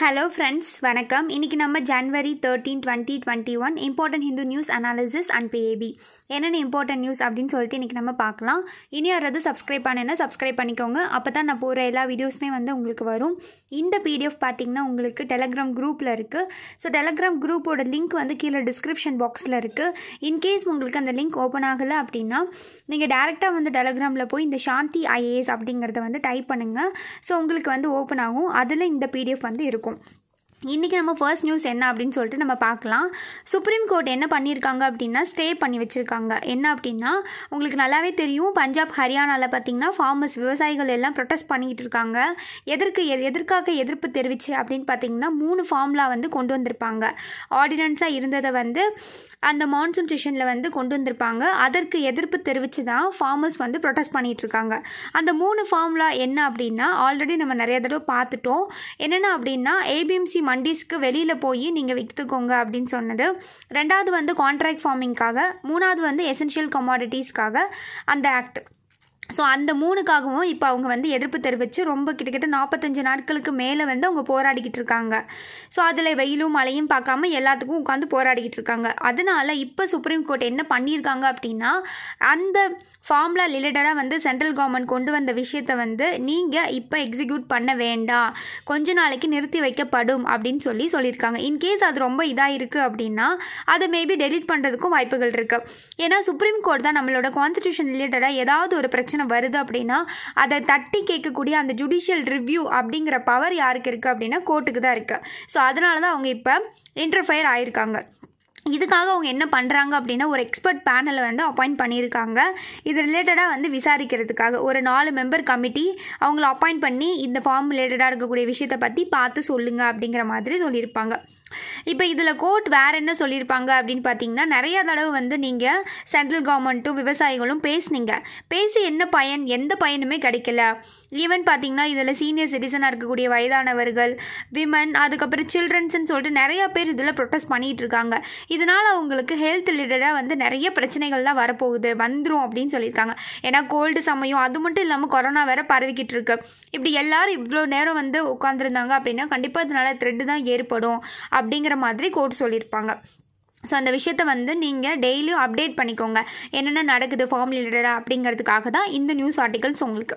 hello friends வணக்கம் இன்றைக்கி நம்ம ஜனவரி thirteen twenty twenty one important Hindu news analysis and baby என்னென்ன இம்பார்ட்டன்ட் நியூஸ் அப்படின்னு சொல்லிட்டு இன்றைக்கி நம்ம பார்க்கலாம் இனி யாராவது சப்ஸ்கிரைப் பண்ணேன்னா சப்ஸ்கிரைப் பண்ணிக்கோங்க அப்போ தான் நான் போகிற எல்லா வீடியோஸுமே வந்து உங்களுக்கு வரும் இந்த பிடிஎஃப் பார்த்தீங்கன்னா உங்களுக்கு டெலகிராம் குரூப்பில் இருக்குது ஸோ டெலகிராம் குரூப்போட லிங்க் வந்து கீழே டிஸ்கிரிப்ஷன் பாக்ஸில் இருக்குது இன்கேஸ் உங்களுக்கு அந்த லிங்க் ஓப்பன் ஆகலை அப்படின்னா நீங்கள் டேரெக்டாக வந்து டெலகிராமில் போய் இந்த சாந்தி ஐஏஎஸ் அப்படிங்கிறத வந்து டைப் பண்ணுங்கள் ஸோ உங்களுக்கு வந்து ஓப்பன் ஆகும் அதில் இந்த பிடிஎஃப் வந்து இருக்கும் இன்றைக்கி நம்ம ஃபர்ஸ்ட் நியூஸ் என்ன அப்படின்னு சொல்லிட்டு நம்ம பார்க்கலாம் சுப்ரீம் கோர்ட் என்ன பண்ணியிருக்காங்க அப்படின்னா ஸ்டே பண்ணி வச்சுருக்காங்க என்ன அப்படின்னா உங்களுக்கு நல்லாவே தெரியும் பஞ்சாப் ஹரியானாவில் பார்த்தீங்கன்னா ஃபார்மர்ஸ் விவசாயிகள் எல்லாம் ப்ரொட்டஸ்ட் பண்ணிக்கிட்டு இருக்காங்க எதற்கு எ- எதற்காக எதிர்ப்பு தெரிவிச்சு அப்படின்னு பார்த்தீங்கன்னா மூணு ஃபார்ம்லா வந்து கொண்டு வந்திருப்பாங்க ஆர்டினன்ஸாக இருந்ததை வந்து அந்த மான்சூன் செஷனில் வந்து கொண்டு வந்திருப்பாங்க அதற்கு எதிர்ப்பு தெரிவித்து தான் ஃபார்மர்ஸ் வந்து ப்ரொட்டஸ்ட் பண்ணிட்டு இருக்காங்க அந்த மூணு ஃபார்முலா என்ன அப்படின்னா ஆல்ரெடி நம்ம நிறைய தடவை பார்த்துட்டோம் என்னென்ன அப்படின்னா ஏபிஎம்சி மண்டிஸ்க்கு வெளியில் போய் நீங்கள் விற்றுக்கோங்க அப்படின்னு சொன்னது ரெண்டாவது வந்து கான்ட்ராக்ட் ஃபார்மிங்காக மூணாவது வந்து எசென்ஷியல் கமாடிட்டிஸ்க்காக அந்த ஆக்ட் ஸோ அந்த மூணுக்காகவும் இப்போ அவங்க வந்து எதிர்ப்பு தெரிவித்து ரொம்ப கிட்டத்தட்ட நாற்பத்தஞ்சு நாட்களுக்கு மேலே வந்து அவங்க போராடிக்கிட்டு இருக்காங்க ஸோ அதில் வெயிலும் மழையும் பார்க்காம எல்லாத்துக்கும் உட்காந்து போராடிக்கிட்டு இருக்காங்க அதனால இப்போ சுப்ரீம் கோர்ட் என்ன பண்ணியிருக்காங்க அப்படின்னா அந்த ஃபார்முலா ரிலேட்டடாக வந்து சென்ட்ரல் கவர்மெண்ட் கொண்டு வந்த விஷயத்தை வந்து நீங்கள் இப்போ எக்ஸிக்யூட் பண்ண வேண்டாம் கொஞ்ச நாளைக்கு நிறுத்தி வைக்கப்படும் அப்படின்னு சொல்லி சொல்லியிருக்காங்க இன்கேஸ் அது ரொம்ப இதாக இருக்குது அப்படின்னா அதை மேபி டெலீட் பண்ணுறதுக்கும் வாய்ப்புகள் இருக்குது ஏன்னா சுப்ரீம் கோர்ட் தான் நம்மளோட கான்ஸ்டியூஷன் ரிலேட்டடாக ஏதாவது ஒரு பிரச்சனை வருது அப்படின்னா அதை தட்டி கேட்கக்கூடிய அந்த ஜுடிஷியல் ரிவ்யூ அப்படிங்கிற பவர் யாருக்கு இருக்குது அப்படின்னா கோர்ட்டுக்கு தான் இருக்குது ஸோ அதனால தான் அவங்க இப்போ இன்டர்ஃபயர் ஆயிருக்காங்க இதுக்காக அவங்க என்ன பண்ணுறாங்க அப்படின்னா ஒரு எக்ஸ்பர்ட் பேனலை வந்து அப்பாயிண்ட் பண்ணியிருக்காங்க இது ரிலேட்டடாக வந்து விசாரிக்கிறதுக்காக ஒரு நாலு மெம்பர் கமிட்டி அவங்கள அப்பாயிண்ட் பண்ணி இந்த ஃபார்ம் ரிலேட்டடாக இருக்கக்கூடிய விஷயத்தை பற்றி பார்த்து சொல்லுங்க அப்படிங்கிற மாதிரி சொல்லியிருப்பாங்க இப்போ இதில் கோர்ட் வேற என்ன சொல்லியிருப்பாங்க அப்படின்னு பார்த்தீங்கன்னா நிறைய தடவை வந்து நீங்கள் சென்ட்ரல் கவர்மெண்ட்டும் விவசாயிகளும் பேசுனீங்க பேசி என்ன பயன் எந்த பயனுமே கிடைக்கல ஈவன் பார்த்தீங்கன்னா இதில் சீனியர் சிட்டிசனாக இருக்கக்கூடிய வயதானவர்கள் விமன் அதுக்கப்புறம் சில்ட்ரன்ஸ்னு சொல்லிட்டு நிறைய பேர் இதில் ப்ரொட்டஸ்ட் பண்ணிட்டு இருக்காங்க இதனால் அவங்களுக்கு ஹெல்த் ரிலேட்டடாக வந்து நிறைய பிரச்சனைகள் தான் வரப்போகுது வந்துடும் அப்படின்னு சொல்லியிருக்காங்க ஏன்னா கோல்டு சமயம் அது மட்டும் இல்லாமல் கொரோனா வேற பரவிக்கிட்டு இருக்கு இப்படி எல்லாரும் இவ்வளோ நேரம் வந்து உட்காந்துருந்தாங்க அப்படின்னா கண்டிப்பாக இதனால த்ரெட்டு தான் ஏற்படும் அப்படிங்கிற மாதிரி கோர்ட் சொல்லியிருப்பாங்க ஸோ அந்த விஷயத்தை வந்து நீங்கள் டெய்லியும் அப்டேட் பண்ணிக்கோங்க என்னென்ன நடக்குது ஃபார்ம் ரிலேட்டடாக அப்படிங்கிறதுக்காக தான் இந்த நியூஸ் ஆர்டிகல்ஸ் உங்களுக்கு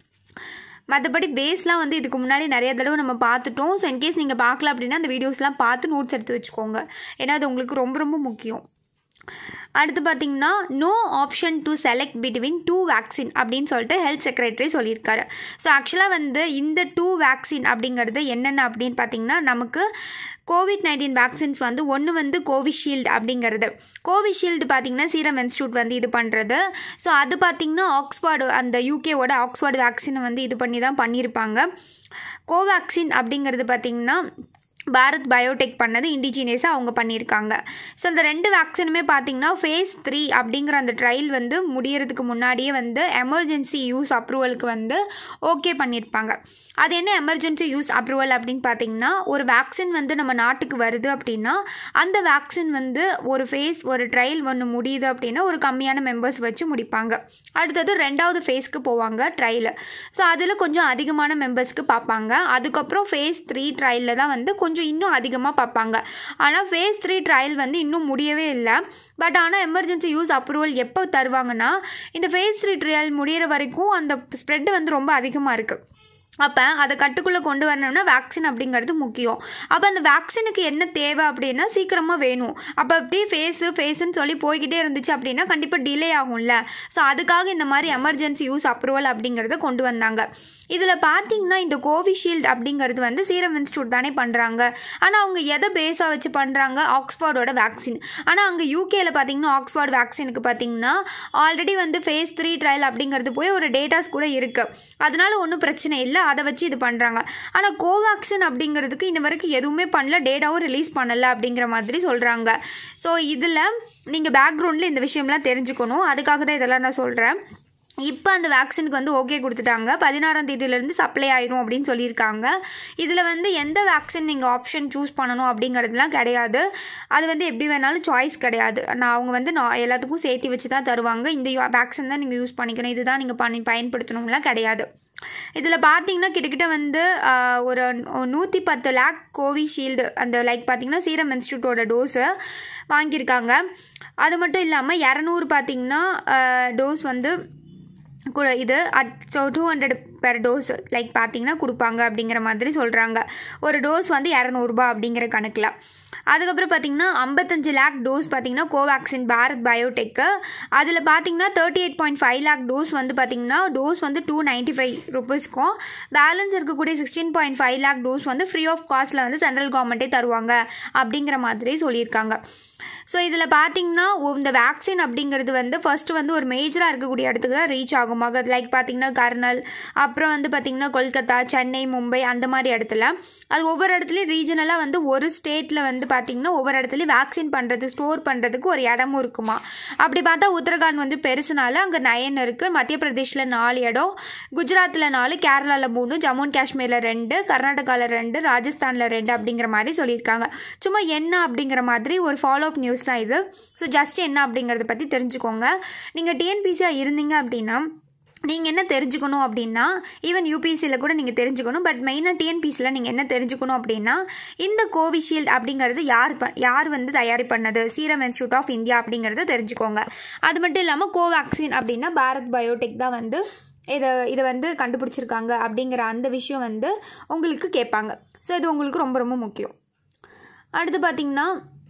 மற்றபடி பேஸ்லாம் வந்து இதுக்கு முன்னாடி நிறைய தடவை நம்ம பார்த்துட்டோம் ஸோ இன்கேஸ் நீங்கள் பார்க்கல அப்படின்னா அந்த வீடியோஸ்லாம் பார்த்து நோட்ஸ் எடுத்து வச்சுக்கோங்க ஏன்னா அது உங்களுக்கு ரொம்ப ரொம்ப முக்கியம் அடுத்து பார்த்தீங்கன்னா no option to select between two vaccine அப்படின்னு சொல்லிட்டு ஹெல்த் செக்ரட்டரி சொல்லியிருக்காரு ஸோ ஆக்சுவலாக வந்து இந்த டூ வேக்சின் அப்படிங்கிறது என்னென்ன அப்படின்னு பார்த்தீங்கன்னா நமக்கு கோவிட் நைன்டீன் வேக்சின்ஸ் வந்து ஒன்று வந்து கோவிஷீல்டு அப்படிங்கிறது கோவிஷீல்டு பார்த்தீங்கன்னா சீரம் இன்ஸ்டியூட் வந்து இது பண்ணுறது ஸோ அது பார்த்தீங்கன்னா ஆக்ஸ்ஃபோர்டு அந்த யூகேவோட ஆக்ஸ்ஃபோர்டு வேக்சினை வந்து இது பண்ணி தான் பண்ணியிருப்பாங்க கோவேக்சின் அப்படிங்கிறது பார்த்தீங்கன்னா பாரத் பயோடெக் பண்ணது இண்டிஜினியஸாக அவங்க பண்ணியிருக்காங்க ஸோ அந்த ரெண்டு வேக்சினுமே பார்த்தீங்கன்னா ஃபேஸ் த்ரீ அப்படிங்கிற அந்த ட்ரையல் வந்து முடியறதுக்கு முன்னாடியே வந்து எமர்ஜென்சி யூஸ் அப்ரூவலுக்கு வந்து ஓகே பண்ணியிருப்பாங்க அது என்ன எமர்ஜென்சி யூஸ் அப்ரூவல் அப்படின்னு பார்த்தீங்கன்னா ஒரு வேக்சின் வந்து நம்ம நாட்டுக்கு வருது அப்படின்னா அந்த வேக்சின் வந்து ஒரு ஃபேஸ் ஒரு ட்ரையல் ஒன்று முடியுது அப்படின்னா ஒரு கம்மியான மெம்பர்ஸ் வச்சு முடிப்பாங்க அடுத்தது ரெண்டாவது ஃபேஸ்க்கு போவாங்க ட்ரையல் ஸோ அதில் கொஞ்சம் அதிகமான மெம்பர்ஸ்க்கு பார்ப்பாங்க அதுக்கப்புறம் ஃபேஸ் த்ரீ ட்ரையலில் தான் வந்து கொஞ்சம் இன்னும் அதிகமாக பார்ப்பாங்க ஆனால் ஃபேஸ் த்ரீ ட்ரையல் வந்து இன்னும் முடியவே இல்லை பட் ஆனால் எமர்ஜென்சி யூஸ் அப்ரூவல் எப்போ தருவாங்கன்னா இந்த ஃபேஸ் த்ரீ ட்ரையல் முடியிற வரைக்கும் அந்த ஸ்ப்ரெட் வந்து ரொம்ப அதிகமாக இருக்குது அப்போ அதை கட்டுக்குள்ளே கொண்டு வரணும்னா வேக்சின் அப்படிங்கிறது முக்கியம் அப்போ அந்த வேக்சினுக்கு என்ன தேவை அப்படின்னா சீக்கிரமாக வேணும் அப்போ அப்படியே ஃபேஸு ஃபேஸுன்னு சொல்லி போய்கிட்டே இருந்துச்சு அப்படின்னா கண்டிப்பாக டிலே ஆகும்ல ஸோ அதுக்காக இந்த மாதிரி எமர்ஜென்சி யூஸ் அப்ரூவல் அப்படிங்கிறத கொண்டு வந்தாங்க இதில் பார்த்தீங்கன்னா இந்த கோவிஷீல்டு அப்படிங்கிறது வந்து சீரம் இன்ஸ்டியூட் தானே பண்ணுறாங்க ஆனால் அவங்க எதை பேஸாக வச்சு பண்ணுறாங்க ஆக்ஸ்ஃபோர்டோட வேக்சின் ஆனால் அங்கே யூகேல பார்த்தீங்கன்னா ஆக்ஸ்ஃபோர்ட் வேக்சினுக்கு பார்த்தீங்கன்னா ஆல்ரெடி வந்து ஃபேஸ் த்ரீ ட்ரையல் அப்படிங்கிறது போய் ஒரு டேட்டாஸ் கூட இருக்குது அதனால ஒன்றும் பிரச்சனை இல்லை அதை வச்சு இது பண்ணுறாங்க ஆனால் கோவேக்சின் அப்படிங்கிறதுக்கு இன்ன வரைக்கும் எதுவுமே பண்ணல டேட்டாவும் ரிலீஸ் பண்ணல அப்படிங்கிற மாதிரி சொல்கிறாங்க ஸோ இதில் நீங்கள் பேக்ரவுண்டில் இந்த விஷயம்லாம் தெரிஞ்சுக்கணும் அதுக்காக தான் இதெல்லாம் நான் சொல்கிறேன் இப்போ அந்த வேக்சினுக்கு வந்து ஓகே கொடுத்துட்டாங்க பதினாறாம் தேதியிலேருந்து சப்ளை ஆயிரும் அப்படின்னு சொல்லியிருக்காங்க இதில் வந்து எந்த வேக்சின் நீங்கள் ஆப்ஷன் சூஸ் பண்ணணும் அப்படிங்கிறதுலாம் கிடையாது அது வந்து எப்படி வேணாலும் சாய்ஸ் கிடையாது நான் அவங்க வந்து நான் எல்லாத்துக்கும் சேர்த்து வச்சு தான் தருவாங்க இந்த வேக்சின் தான் நீங்கள் யூஸ் பண்ணிக்கணும் இதுதான் நீங்கள் பண்ணி பயன்படுத்தணும்லாம் கிடையாது இதில் பார்த்தீங்கன்னா கிட்டத்தட்ட வந்து ஆஹ், ஒரு நூற்றி பத்து லேக் கோவிஷீல்டு அந்த லைக் பார்த்தீங்கன்னா சீரம் இன்ஸ்டியூட்டோட டோஸு வாங்கியிருக்காங்க அது மட்டும் இல்லாமல் இரநூறு பார்த்தீங்கன்னா டோஸ் வந்து கூட இது at two hundred per dose like பார்த்தீங்கன்னா கொடுப்பாங்க அப்படிங்கிற மாதிரி சொல்கிறாங்க ஒரு டோஸ் வந்து இரநூறுபா அப்படிங்கிற கணக்கில் அதுக்கப்புறம் பார்த்தீங்கன்னா ஐம்பத்தஞ்சு லேக் டோஸ் பார்த்தீங்கன்னா கோவேக்சின் பாரத் பயோடெக்கு அதில் பார்த்தீங்கன்னா thirty eight point five lakh dose வந்து பார்த்தீங்கன்னா டோஸ் வந்து டூ நைன்ட்டி ஃபைவ் ருபீஸ்க்கும் பேலன்ஸ் இருக்கக்கூடிய sixteen point five lakh dose வந்து ஃப்ரீ ஆஃப் காஸ்ட்டில் வந்து சென்ட்ரல் கவர்மெண்ட்டே தருவாங்க அப்படிங்கிற மாதிரி சொல்லியிருக்காங்க ஸோ இதில் பார்த்தீங்கன்னா இந்த வேக்சின் அப்படிங்கிறது வந்து ஃபர்ஸ்ட் வந்து ஒரு மேஜராக இருக்கக்கூடிய இடத்துக்கு தான் ரீச் ஆகும் ஆகுது லைக் பார்த்தீங்கன்னா கர்னல் அப்புறம் வந்து பார்த்தீங்கன்னா கொல்கத்தா சென்னை மும்பை அந்த மாதிரி இடத்துல அது ஒவ்வொரு இடத்துலையும் ரீஜனலாக வந்து ஒரு ஸ்டேட்டில் வந்து பார்த்தீங்கன்னா ஒவ்வொரு இடத்துலையும் வேக்சின் பண்ணுறது ஸ்டோர் பண்ணுறதுக்கு ஒரு இடமும் இருக்குமா அப்படி பார்த்தா உத்தரகாண்ட் வந்து பெருசுனால அங்கே நயன் இருக்குது மத்திய பிரதேஷில் நாலு இடம் குஜராத்தில் நாலு கேரளாவில் மூணு ஜம்மு அண்ட் காஷ்மீரில் ரெண்டு கர்நாடகாவில் ரெண்டு ராஜஸ்தானில் ரெண்டு அப்படிங்கிற மாதிரி சொல்லியிருக்காங்க சும்மா என்ன அப்படிங்கிற மாதிரி ஒரு ஃபாலோ அப் நியூஸ் தான் இது ஸோ ஜஸ்ட் என்ன அப்படிங்கிறத பற்றி தெரிஞ்சுக்கோங்க நீங்கள் டிஎன்பிசியாக இருந்தீங்க அப்படின்னா நீங்கள் என்ன தெரிஞ்சுக்கணும் அப்படின்னா ஈவன் யூபிஎஸ்சியில் கூட நீங்கள் தெரிஞ்சுக்கணும் பட் மெயினாக டிஎன்பிசியில் நீங்கள் என்ன தெரிஞ்சுக்கணும் அப்படின்னா இந்த கோவிஷீல்டு அப்படிங்கிறது யார் ப யார் வந்து தயாரி பண்ணது சீரம் இன்ஸ்டியூட் ஆஃப் இந்தியா அப்படிங்கிறத தெரிஞ்சுக்கோங்க அது மட்டும் இல்லாமல் கோவேக்சின் அப்படின்னா பாரத் பயோடெக் தான் வந்து இதை இதை வந்து கண்டுபிடிச்சிருக்காங்க அப்படிங்கிற அந்த விஷயம் வந்து உங்களுக்கு கேட்பாங்க ஸோ இது உங்களுக்கு ரொம்ப ரொம்ப முக்கியம் அடுத்து பார்த்தீங்கன்னா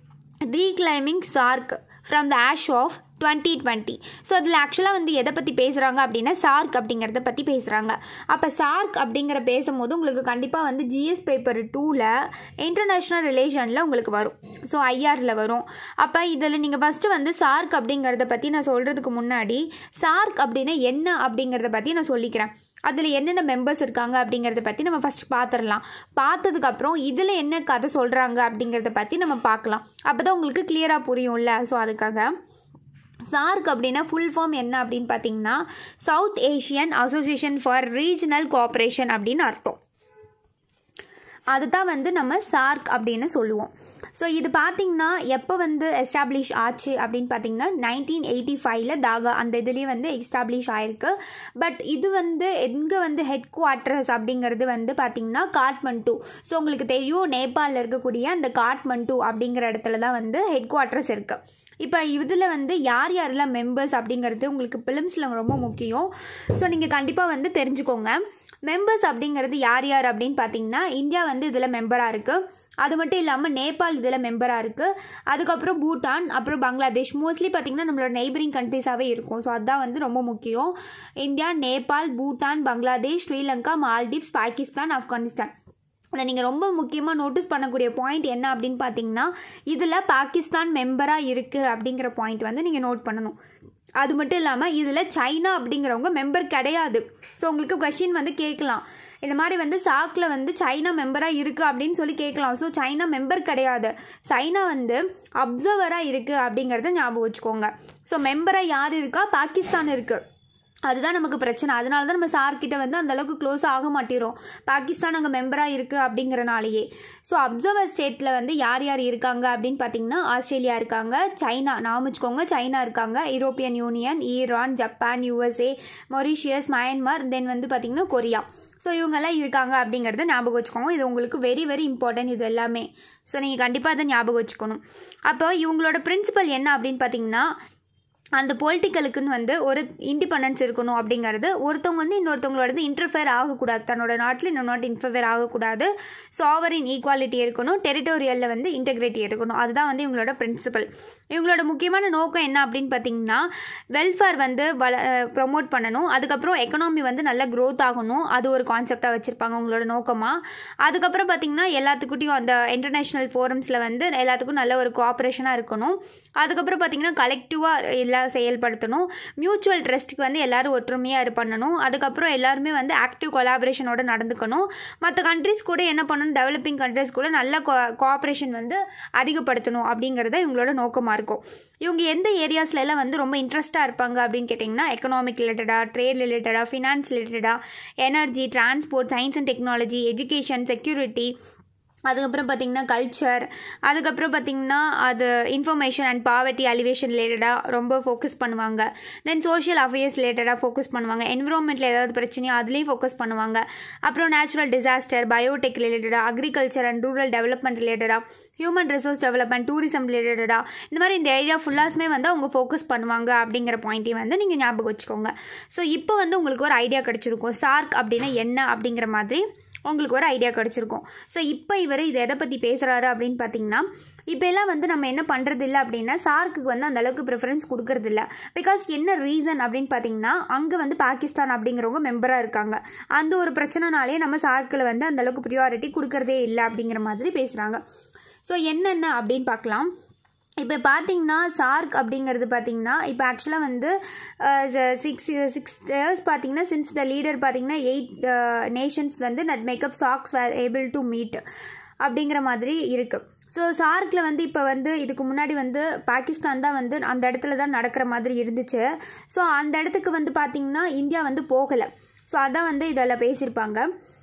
reclaiming SAARC from the ash of twenty twenty so அதில் ஆக்சுவலாக வந்து எதை பற்றி பேசுகிறாங்க அப்படின்னா சார்க் அப்படிங்கிறத பற்றி பேசுகிறாங்க அப்போ சார்க் அப்படிங்கிற பேசும்போது உங்களுக்கு கண்டிப்பாக வந்து ஜிஎஸ் பேப்பர் டூவில் இன்டர்நேஷ்னல் ரிலேஷனில் உங்களுக்கு வரும் ஸோ ஐஆரில் வரும் அப்போ இதில் நீங்கள் ஃபஸ்ட்டு வந்து சார்க் அப்படிங்கிறத பற்றி நான் சொல்கிறதுக்கு முன்னாடி சார்க் அப்படின்னா என்ன அப்படிங்கிறத பற்றி நான் சொல்லிக்கிறேன் அதில் என்னென்ன மெம்பர்ஸ் இருக்காங்க அப்படிங்கிறத பற்றி நம்ம ஃபஸ்ட் பார்த்துடலாம் பார்த்ததுக்கப்புறம் இதில் என்ன கதை சொல்கிறாங்க அப்படிங்கிறத பற்றி நம்ம பார்க்கலாம் அப்போ தான் உங்களுக்கு கிளியராக புரியும்ல ஸோ அதுக்காக சார்க் அப்படின்னா ஃபுல் ஃபார்ம் என்ன அப்படின்னு பார்த்தீங்கன்னா South Asian Association for Regional Cooperation அப்படின்னு அர்த்தம் அதுதான் வந்து நம்ம சார்க் அப்படின்னு சொல்லுவோம் ஸோ இது பார்த்திங்கன்னா எப்போ வந்து எஸ்டாப்ளிஷ் ஆச்சு அப்படின்னு பார்த்தீங்கன்னா நைன்டீன் எயிட்டி ஃபைவ்ல தாகா அந்த இதுலேயே வந்து எஸ்டாப்ளிஷ் ஆயிருக்கு பட் இது வந்து எங்கே வந்து ஹெட் குவார்ட்டர்ஸ் அப்படிங்கிறது வந்து பார்த்திங்கன்னா காட்மண்டு ஸோ உங்களுக்கு தெரியும் நேபாளில் இருக்கக்கூடிய அந்த காட்மண்டு அப்படிங்கிற இடத்துல தான் வந்து ஹெட் குவார்ட்டர்ஸ் இருக்குது இப்போ இதில் வந்து யார் யாரெல்லாம் மெம்பர்ஸ் அப்படிங்கிறது உங்களுக்கு பிலிம்ஸில் ரொம்ப முக்கியம் ஸோ நீங்கள் கண்டிப்பாக வந்து தெரிஞ்சுக்கோங்க மெம்பர்ஸ் அப்படிங்கிறது யார் யார் அப்படின்னு பார்த்தீங்கன்னா இந்தியா வந்து இதில் மெம்பராக இருக்குது அது மட்டும் இல்லாமல் நேபாள் இதில் மெம்பராக இருக்குது அதுக்கப்புறம் பூட்டான் அப்புறம் பங்களாதேஷ் மோஸ்ட்லி பார்த்திங்கன்னா நம்மளோட நெய்பரிங் கண்ட்ரிஸாகவே இருக்கும் ஸோ அதுதான் வந்து ரொம்ப முக்கியம் இந்தியா நேபாள் பூட்டான் பங்களாதேஷ் ஸ்ரீலங்கா மால்தீவ்ஸ் பாகிஸ்தான் ஆப்கானிஸ்தான் இதில் நீங்கள் ரொம்ப முக்கியமாக நோட்டீஸ் பண்ணக்கூடிய பாயிண்ட் என்ன அப்படின்னு பார்த்தீங்கன்னா இதில் பாகிஸ்தான் மெம்பராக இருக்குது அப்படிங்கிற பாயிண்ட் வந்து நீங்கள் நோட் பண்ணணும் அது மட்டும் இல்லாமல் இதில் சைனா அப்படிங்கிறவங்க மெம்பர் கிடையாது ஸோ உங்களுக்கு கொஷின் வந்து கேட்கலாம் இந்த மாதிரி வந்து சாக்கில் வந்து சைனா மெம்பராக இருக்குது அப்படின்னு சொல்லி கேட்கலாம் ஸோ சைனா மெம்பர் கிடையாது சைனா வந்து அப்சர்வராக இருக்குது அப்படிங்கிறத ஞாபகம் வச்சுக்கோங்க ஸோ மெம்பராக யார் இருக்கா பாகிஸ்தான் இருக்குது அதுதான் நமக்கு பிரச்சனை அதனால தான் நம்ம சார்கிட்ட வந்து அந்தளவுக்கு க்ளோஸ் ஆக மாட்டேறோம் பாகிஸ்தான் அங்கே மெம்பராக இருக்குது அப்படிங்கிறனாலேயே ஸோ அப்சர்வர் ஸ்டேட்டில் வந்து யார் யார் இருக்காங்க அப்படின்னு பார்த்தீங்கன்னா ஆஸ்திரேலியா இருக்காங்க சைனா நாம் வச்சுக்கோங்க சைனா இருக்காங்க European Union Iran Japan USA Mauritius Myanmar then வந்து பார்த்திங்கன்னா கொரியா ஸோ இவங்கெல்லாம் இருக்காங்க அப்படிங்கிறத ஞாபகம் வச்சுக்கோங்க இது உங்களுக்கு வெரி வெரி இம்பார்ட்டன்ட் இது எல்லாமே ஸோ நீங்கள் கண்டிப்பாக அதை ஞாபகம் வச்சுக்கணும் அப்போ இவங்களோட பிரின்சிபல் என்ன அப்படின்னு பார்த்தீங்கன்னா அந்த பொலிட்டிக்கலுக்குன்னு வந்து ஒரு இண்டிபெண்டன்ஸ் இருக்கணும் அப்படிங்கிறது ஒருத்தவங்க வந்து இன்னொருத்தவங்களோடது இன்டர்ஃபியர் ஆகக்கூடாது தன்னோட நாட்டில் இன்னொரு நாட்டு இன்டர்ஃபியர் ஆகக்கூடாது சாவரின் ஈக்குவாலிட்டி இருக்கணும் டெரிட்டோரியலில் வந்து இன்டெகிரிட்டி இருக்கணும் அதுதான் வந்து இவங்களோட பிரின்சிபல் இவங்களோட முக்கியமான நோக்கம் என்ன அப்படின்னு பார்த்தீங்கன்னா வெல்ஃபேர் வந்து வள ப்ரொமோட் பண்ணணும் அதுக்கப்புறம் எக்கனாமி வந்து நல்லா க்ரோத் ஆகணும் அது ஒரு கான்செப்டாக வச்சுருப்பாங்க உங்களோட நோக்கமாக அதுக்கப்புறம் பார்த்தீங்கன்னா எல்லாத்துக்கிட்டையும் அந்த இன்டர்நேஷ்னல் ஃபோரம்ஸில் வந்து எல்லாத்துக்கும் நல்ல ஒரு கோஆப்ரேஷனாக இருக்கணும் அதுக்கப்புறம் பார்த்தீங்கன்னா கலெக்டிவாக எல்லா செயல்படுத்தணும் மியூச்சுவல் ட்ரஸ்ட்டுக்கு வந்து எல்லோரும் ஒற்றுமையாக இது பண்ணணும் அதுக்கப்புறம் எல்லாருமே வந்து ஆக்டிவ் கொலாபரேஷனோட நடந்துக்கணும் மற்ற கண்ட்ரிஸ் கூட என்ன பண்ணணும் டெவலப்பிங் கண்ட்ரிஸ் கூட நல்ல கோ கோஆப்ரேஷன் வந்து அதிகப்படுத்தணும் அப்படிங்கிறத இவங்களோட நோக்கமாக இருக்கும் இவங்க எந்த ஏரியாஸ்ல எல்லாம் வந்து ரொம்ப இன்ட்ரெஸ்ட்டாக இருப்பாங்க அப்படின்னு கேட்டிங்கன்னா எக்கனாமிக் ரிலேட்டடாக ட்ரேட் ரிலேட்டடாக ஃபினான்ஸ் ரிலேட்டடாக energy transport science and technology education security அதுக்கப்புறம் பார்த்திங்கன்னா கல்ச்சர் அதுக்கப்புறம் பார்த்திங்கன்னா அது இன்ஃபர்மேஷன் அண்ட் பாவர்ட்டி அலிவேஷன் ரிலேட்டடாக ரொம்ப ஃபோக்கஸ் பண்ணுவாங்க தென் சோஷியல் அஃபேர்ஸ் ரிலேட்டடாக ஃபோக்கஸ் பண்ணுவாங்க என்விரான்மெண்ட்டில் ஏதாவது பிரச்சனையோ அதுலேயும் ஃபோக்கஸ் பண்ணுவாங்க அப்புறம் நேச்சுரல் டிசாஸ்டர் பயோடெக் ரிலேட்டடாக அக்ரிகல்ச்சர் அண்ட் ரூரல் டெவலப்மெண்ட் ரிலேட்டடாக ஹியூமன் ரிசோர்ஸ் டெவலப்மெண்ட் டூரிசம் ரிலேட்டடாக இந்த மாதிரி இந்த ஏரியா ஃபுல்லாஸுமே வந்து அவங்க ஃபோக்கஸ் பண்ணுவாங்க அப்படிங்கிற பாயிண்ட்டையும் வந்து நீங்கள் ஞாபகம் வச்சுக்கோங்க ஸோ இப்போ வந்து உங்களுக்கு ஒரு ஐடியா கிடச்சிருக்கும் சார்க் அப்படின்னா என்ன அப்படிங்கிற மாதிரி உங்களுக்கு ஒரு ஐடியா கிடச்சிருக்கும் ஸோ இப்போ இவர் இதை எதை பற்றி பேசுகிறாரு அப்படின்னு பார்த்தீங்கன்னா இப்போ எல்லாம் வந்து நம்ம என்ன பண்ணுறது இல்லை அப்படின்னா சார்க்குக்கு வந்து அந்த அளவுக்கு ப்ரிஃபரன்ஸ் கொடுக்கறது இல்லை பிகாஸ் என்ன ரீசன் அப்படின்னு பார்த்தீங்கன்னா அங்கே வந்து பாகிஸ்தான் அப்படிங்கிறவங்க மெம்பராக இருக்காங்க அந்த ஒரு பிரச்சனைனாலே நம்ம சார்க்கில் வந்து அந்த அளவுக்கு ப்ரியாரிட்டி கொடுக்கறதே இல்லை அப்படிங்கிற மாதிரி பேசுகிறாங்க ஸோ என்னென்ன அப்படின்னு பார்க்கலாம் இப்போ பார்த்தீங்கன்னா சார்க் அப்படிங்கிறது பார்த்தீங்கன்னா இப்போ ஆக்சுவலாக வந்து சிக்ஸ் சிக்ஸ் இயர்ஸ் பார்த்தீங்கன்னா சின்ஸ் த லீடர் பார்த்தீங்கன்னா எயிட் நேஷன்ஸ் வந்து not make up SAARC were able to meet அப்படிங்கிற மாதிரி இருக்குது ஸோ சார்க்கில் வந்து இப்போ வந்து இதுக்கு முன்னாடி வந்து பாகிஸ்தான் தான் வந்து அந்த இடத்துல தான் நடக்கிற மாதிரி இருந்துச்சு ஸோ அந்த இடத்துக்கு வந்து பார்த்திங்கன்னா இந்தியா வந்து போகலை ஸோ அதான் வந்து இதில் பேசியிருப்பாங்க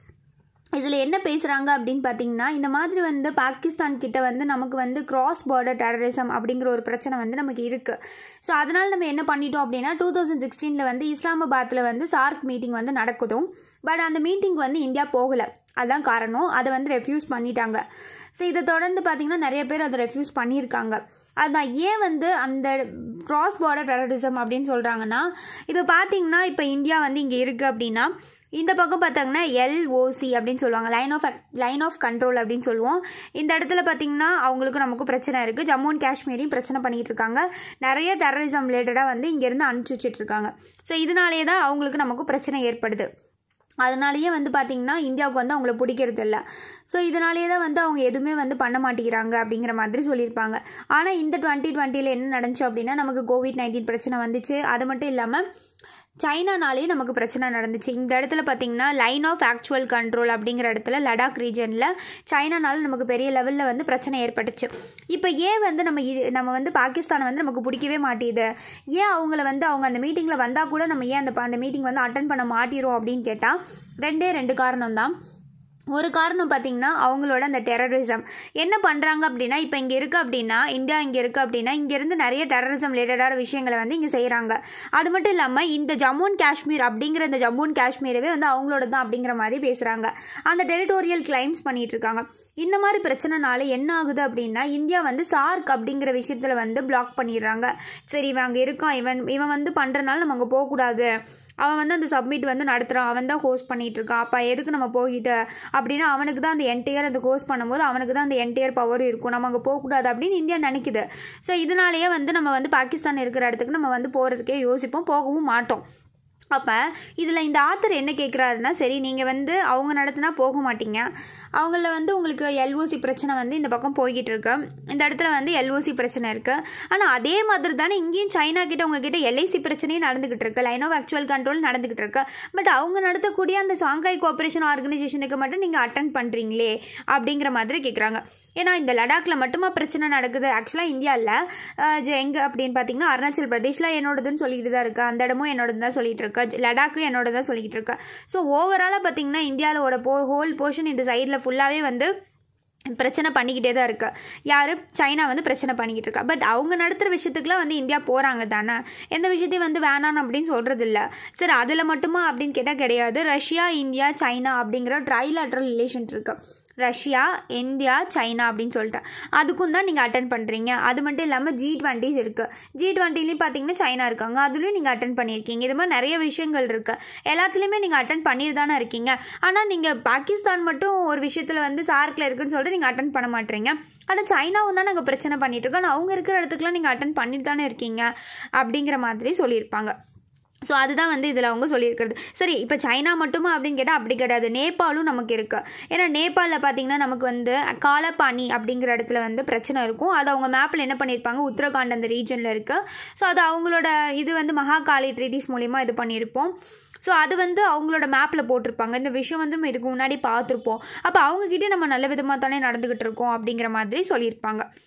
இதில் என்ன பேசுகிறாங்க அப்படின்னு பார்த்தீங்கன்னா இந்த மாதிரி வந்து பாகிஸ்தான் கிட்ட வந்து நமக்கு வந்து கிராஸ் பார்டர் டெரரிசம் அப்படிங்கிற ஒரு பிரச்சனை வந்து நமக்கு இருக்குது ஸோ அதனால் நம்ம என்ன பண்ணிட்டோம் அப்படின்னா டூ தௌசண்ட் சிக்ஸ்டீனில் வந்து இஸ்லாமாபாத்தில் வந்து சார்க் மீட்டிங் வந்து நடக்குதும் பட் அந்த மீட்டிங் வந்து இந்தியா போகலை அதான் காரணம் அதை வந்து ரெஃப்யூஸ் பண்ணிட்டாங்க ஸோ இதை தொடர்ந்து பார்த்திங்கன்னா நிறைய பேர் அதை ரெஃப்யூஸ் பண்ணியிருக்காங்க அதுதான் ஏன் வந்து அந்த கிராஸ் பார்டர் டெரரிசம் அப்படின்னு சொல்கிறாங்கன்னா இப்போ பார்த்தீங்கன்னா இப்போ இந்தியா வந்து இங்கே இருக்குது அப்படின்னா இந்த பக்கம் பார்த்தாங்கன்னா எல்ஓசி அப்படின்னு சொல்லுவாங்க line of line of control அப்படின்னு சொல்லுவோம் இந்த இடத்துல பார்த்திங்கன்னா அவங்களுக்கும் நமக்கும் பிரச்சனை இருக்குது ஜம்மு அண்ட் காஷ்மீரையும் பிரச்சனை பண்ணிகிட்டு இருக்காங்க நிறைய டெரரிசம் ரிலேட்டடாக வந்து இங்கேருந்து அனுப்பிச்சி வச்சுட்டு இருக்காங்க ஸோ இதனாலே தான் அவங்களுக்கு நமக்கும் பிரச்சனை ஏற்படுது அதனாலேயே வந்து பார்த்திங்கன்னா இந்தியாவுக்கு வந்து அவங்கள பிடிக்கிறது இல்லை ஸோ இதனாலேயே தான் வந்து அவங்க எதுவுமே வந்து பண்ண மாட்டேங்கிறாங்க அப்படிங்கிற மாதிரி சொல்லியிருப்பாங்க ஆனால் இந்த டுவெண்ட்டி டுவெண்ட்டியில் என்ன நடந்துச்சு அப்படின்னா நமக்கு கோவிட் நைன்டீன் பிரச்சனை வந்துச்சு அது மட்டும் இல்லாமல் சைனானாலே நமக்கு பிரச்சனை நடந்துச்சு இந்த இடத்துல பார்த்தீங்கன்னா லைன் ஆஃப் ஆக்சுவல் கண்ட்ரோல் அப்படிங்கிற இடத்துல லடாக் ரீஜனில் சைனானால நமக்கு பெரிய லெவலில் வந்து பிரச்சனை ஏற்பட்டுச்சு இப்போ ஏன் வந்து நம்ம இது நம்ம வந்து பாகிஸ்தானை வந்து நமக்கு பிடிக்கவே மாட்டேது ஏன் அவங்கள வந்து அவங்க அந்த மீட்டிங்கில் வந்தால் கூட நம்ம ஏன் அந்த அந்த மீட்டிங் வந்து அட்டன் பண்ண மாட்டிரும் அப்படின்னு கேட்டால் ரெண்டே ரெண்டு காரணம் தான் ஒரு காரணம் பார்த்திங்கன்னா அவங்களோட அந்த டெரரிசம் என்ன பண்ணுறாங்க அப்படின்னா இப்போ இங்கே இருக்குது அப்படின்னா இந்தியா இங்கே இருக்குது அப்படின்னா இங்கேருந்து நிறைய டெரரிசம் ரிலேட்டடான விஷயங்களை வந்து இங்கே செய்கிறாங்க அது மட்டும் இல்லாமல் இந்த ஜம்மு அண்ட் காஷ்மீர் அப்படிங்கிற இந்த ஜம்மு அண்ட் காஷ்மீரவே வந்து அவங்களோட தான் அப்படிங்கிற மாதிரி பேசுகிறாங்க அந்த டெரிட்டோரியல் கிளைம்ஸ் பண்ணிட்டு இருக்காங்க இந்த மாதிரி பிரச்சனைனால என்ன ஆகுது அப்படின்னா இந்தியா வந்து சார்க் அப்படிங்கிற விஷயத்தில் வந்து பிளாக் பண்ணிடுறாங்க சரி இவன் அங்கே இருக்கான் இவன் இவன் வந்து பண்ணுறனால நம்ம அங்கே போகக்கூடாது அவன் வந்து அந்த சப்மிட் வந்து நடத்துகிறான் அவன் தான் ஹோஸ்ட் பண்ணிகிட்டு இருக்கான் அப்போ எதுக்கு நம்ம போகிட்டு அப்படின்னா அவனுக்கு தான் அந்த என்டையர் அந்த ஹோஸ்ட் பண்ணும்போது அவனுக்கு தான் அந்த என்டையர் பவர் இருக்கும் நம்ம அங்கே போகக்கூடாது அப்படின்னு இந்தியா நினைக்குது ஸோ இதனாலேயே வந்து நம்ம வந்து பாகிஸ்தான் இருக்கிற இடத்துக்கு நம்ம வந்து போகிறதுக்கே யோசிப்போம் போகவும் மாட்டோம் அப்போ இதில் இந்த ஆத்தர் என்ன கேட்குறாருன்னா சரி நீங்கள் வந்து அவங்க நடத்தினா போக மாட்டீங்க அவங்கள வந்து உங்களுக்கு எல்ஓசி பிரச்சனை வந்து இந்த பக்கம் போய்கிட்டு இருக்கு இந்த இடத்துல வந்து எல்ஓசி பிரச்சனை இருக்குது ஆனால் அதே மாதிரி தானே இங்கேயும் சைனா கிட்ட உங்ககிட்ட எல்ஐசி பிரச்சனையும் நடந்துகிட்டு இருக்கு லைன் ஆஃப் ஆக்சுவல் கண்ட்ரோல் நடந்துகிட்டு இருக்கு பட் அவங்க நடத்தக்கூடிய அந்த சாங்காய் கோஆப்ரேஷன் ஆர்கனைசேஷனுக்கு மட்டும் நீங்கள் அட்டன் பண்ணுறீங்களே அப்படிங்கிற மாதிரி கேட்குறாங்க ஏன்னா இந்த லடாக்ல மட்டுமா பிரச்சனை நடக்குது ஆக்சுவலாக இந்தியாவில் எங்கே அப்படின்னு பார்த்தீங்கன்னா அருணாச்சல் பிரதேஷில் என்னோடதுன்னு சொல்லிட்டு தான் இருக்குது அந்த இடமும் என்னோடது தான் சொல்லிட்டு இருக்கு லடாக்கும் என்னோட தான் சொல்லிக்கிட்டு இருக்கு ஸோ ஓவராலாக பார்த்தீங்கன்னா இந்தியாவோட போ ஹோல் போர்ஷன் இந்த சைடில் ஃபுல்லாகவே வந்து பிரச்சனை பண்ணிக்கிட்டே தான் இருக்கு யார் சைனா வந்து பிரச்சனை பண்ணிக்கிட்டு இருக்கா பட் அவங்க நடத்துகிற விஷயத்துக்குலாம் வந்து இந்தியா போகிறாங்க தானே எந்த விஷயத்தையும் வந்து வேணாம் அப்படின்னு சொல்கிறது இல்லை சரி அதில் மட்டுமா அப்படின்னு கேட்டால் கிடையாது ரஷ்யா இந்தியா சைனா அப்படிங்கிற ட்ரைலாட்ரல் ரிலேஷன் இருக்குது ரஷ்யா இந்தியா சைனா அப்படின்னு சொல்லிட்டு அதுக்கும் தான் நீங்கள் அட்டன் பண்ணுறீங்க அது மட்டும் இல்லாமல் ஜி டுவெண்ட்டிஸ் இருக்குது ஜி டுவெண்ட்டிலையும் பார்த்தீங்கன்னா சைனா இருக்காங்க அதுலேயும் நீங்கள் அட்டன் பண்ணியிருக்கீங்க இது மாதிரி நிறைய விஷயங்கள் இருக்குது எல்லாத்துலேயுமே நீங்கள் அட்டன் பண்ணிட்டு தானே இருக்கீங்க ஆனால் நீங்கள் பாகிஸ்தான் மட்டும் ஒரு விஷயத்தில் வந்து சார்க்கில் இருக்குன்னு சொல்லிட்டு நீங்கள் அட்டன் பண்ண மாட்டீங்க ஆனால் சைனாவும் தான் நாங்கள் பிரச்சனை பண்ணிட்டு இருக்கோம் ஆனால் அவங்க இருக்கிற இடத்துக்குலாம் நீங்கள் அட்டன் பண்ணிட்டு தானே இருக்கீங்க அப்படிங்கிற மாதிரி சொல்லியிருப்பாங்க ஸோ அதுதான் வந்து இதில் அவங்க சொல்லியிருக்கிறது சரி இப்போ சைனா மட்டுமா அப்படின்னு கேட்டால் அப்படி கிடையாது நேபாளும் நமக்கு இருக்குது ஏன்னா நேபாளில் பார்த்தீங்கன்னா நமக்கு வந்து காலப்பாணி அப்படிங்கிற இடத்துல வந்து பிரச்சனை இருக்கும் அது அவங்க மேப்பில் என்ன பண்ணியிருப்பாங்க உத்தரகாண்ட் அந்த ரீஜனில் இருக்குது ஸோ அது அவங்களோட இது வந்து மகாகாளி ட்ரீட்டிஸ் மூலிமா இது பண்ணியிருப்போம் ஸோ அது வந்து அவங்களோட மேப்பில் போட்டிருப்பாங்க இந்த விஷயம் வந்து நம்ம இதுக்கு முன்னாடி பார்த்துருப்போம் அப்போ அவங்கக்கிட்டே நம்ம நல்ல விதமாக தானே நடந்துக்கிட்டு இருக்கோம் அப்படிங்கிற மாதிரி சொல்லியிருப்பாங்க